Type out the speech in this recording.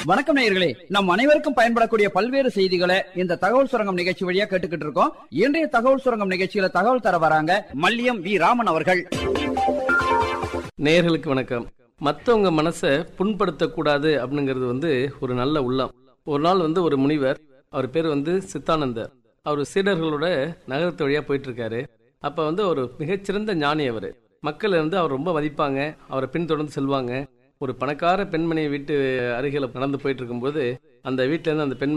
வணக்கம் நேயர்களே நம் அனைவருக்கும் பயன்படக்கூடிய பல்வேறு செய்திகளை இந்த தகவல் சுரங்கம் நிகழ்ச்சி வழியா கேட்டுக்கிட்டு இருக்கோம் இன்றைய தகவல் சுரங்கம் நிகழ்ச்சியில தகவல் தர வராங்க மல்லியம் வி ராமன் அவர்கள் நேயர்களுக்கு வணக்கம் மற்றவங்க மனசை புண்படுத்தக்கூடாது அப்படிங்கிறது வந்து ஒரு நல்ல உள்ளம் ஒரு நாள் வந்து ஒரு முனிவர் அவர் பேர் வந்து சித்தானந்தர் அவர் சீடர்களோட நகரத்து வழியாக போயிட்டு இருக்காரு அப்போ வந்து ஒரு மிகச்சிறந்த ஞானி அவர் மக்கள் வந்து அவர் ரொம்ப மதிப்பாங்க அவரை பின்தொடர்ந்து செல்வாங்க ஒரு பணக்கார பெண்மணி வீட்டு அருகில் நடந்து போயிட்டு இருக்கும்போது அந்த வீட்டிலேருந்து அந்த பெண்மணி